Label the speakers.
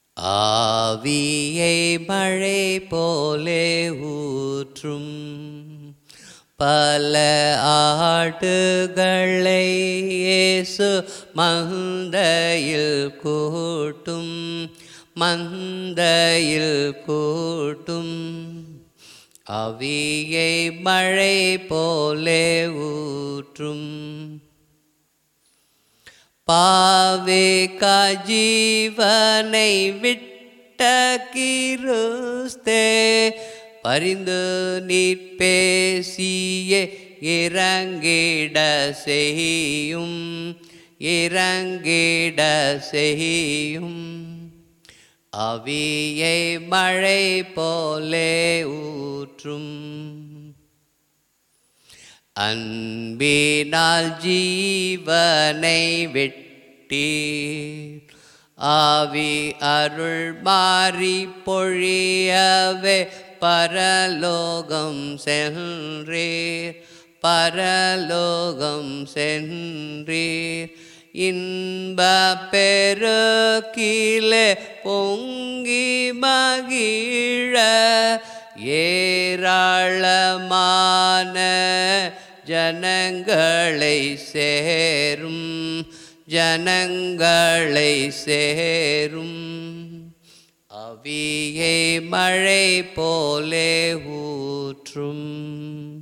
Speaker 1: ஆவியை மழை போலே ஊற்றும் பல ஆடுகளை இயேசு மந்தையில் கூட்டும் மந்தையில் கூட்டும் அவியை மழை போலே ஊற்றும் பாவேக ஜீவனை விட்ட கிருஸ்தே பரிந்து நீர் பேசிய இறங்கிட செய்யும் இறங்கிட செய்யும் அவியை மழை போலே ஊற்றும் அன்பினால் ஜீவனை வெட்டி ஆவி அருள் மாறி பொழியவே பரலோகம் சென்றீர் பரலோகம் சென்றீர் இன்ப பெருக்கிலே பொங்கி மகிழ ஏராளமான ஜனங்களை சேரும் ஜனங்களை சேரும் அவியை மழை போலே ஊற்றும்